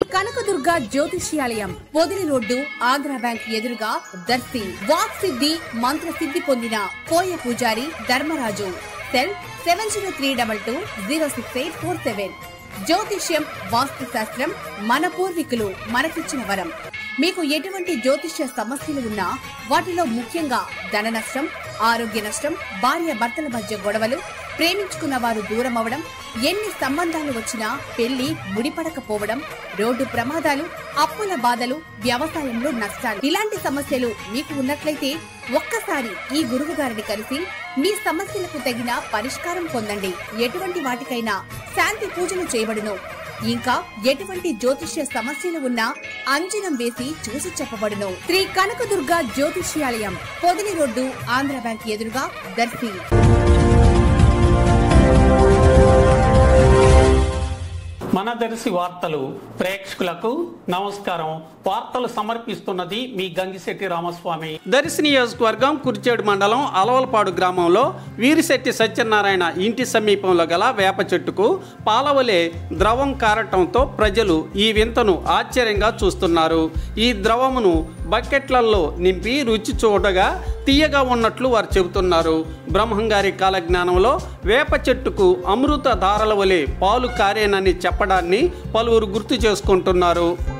కనకదుర్గ జ్యోతిష్యాలయం Podili road Andhra bank ఎదురుగా Darsi walk సిద్ధి మంత్ర సిద్ధి పొందిన కోయ పూజారి Dharmaraju cell seven zero three double two zero six eight four seven జ్యోతిష్యం వాస్తు శాస్త్రం మన పూర్వీకులు మనకిచ్చిన వరం మీకు ఎటువంటి జ్యోతిష్య సమస్యలు ఉన్నా వాటిలో ముఖ్యంగా ధన నష్టం ఆరోగ్య నష్టం భార్య భర్తల మధ్య గొడవలు ప్రేమించుకున్న వారు దూరం అవడం ఎన్ని సంబంధాలు వచ్చినా పెళ్లి ముడిపడకపోవడం రోడ్డు ప్రమాదాలు అప్పుల బాధలు వ్యవసాయంలో నష్టాలు ఇలాంటి సమస్యలు మీకు ఉన్నట్లయితే ఒక్కసారి ఈ గురువు గారిని కలిసి మీ సమస్యలకు తగిన పరిష్కారం పొందండి ఎటువంటి వాటికైనా శాంతి పూజలు చేయబడును ఇంకా ఎటువంటి జ్యోతిష్య సమస్యలు ఉన్నా అంజనం వేసి చూసి చెప్పబడును శ్రీ కనకదుర్గ జ్యోతిష్యాలయం పొదిలి రోడ్డు ఆంధ్ర బ్యాంక్ ఎదురుగా దర్శి మన దర్శి వార్తలు ప్రేక్షకులకు నమస్కారం వార్తలు సమర్పిస్తున్నది మీ గంగిశెట్టి రామస్వామి దర్శి నియోజకవర్గం కుర్చేడు మండలం అలవలపాడు గ్రామంలో వీరిశెట్టి సత్యనారాయణ ఇంటి సమీపంలో గల వేప చెట్టుకు పాలవలే ద్రవం కారటంతో ప్రజలు ఈ వింతను ఆశ్చర్యంగా చూస్తున్నారు ఈ ద్రవమును బకెట్లలో నింపి రుచి చూడగా తీయగా ఉన్నట్లు వారు చెబుతున్నారు బ్రహ్మంగారి కాలజ్ఞానంలో వేప చెట్టుకు అమృత ధారల వలె పాలు కారేనని చెప్పడాన్ని పలువురు గుర్తు చేసుకుంటున్నారు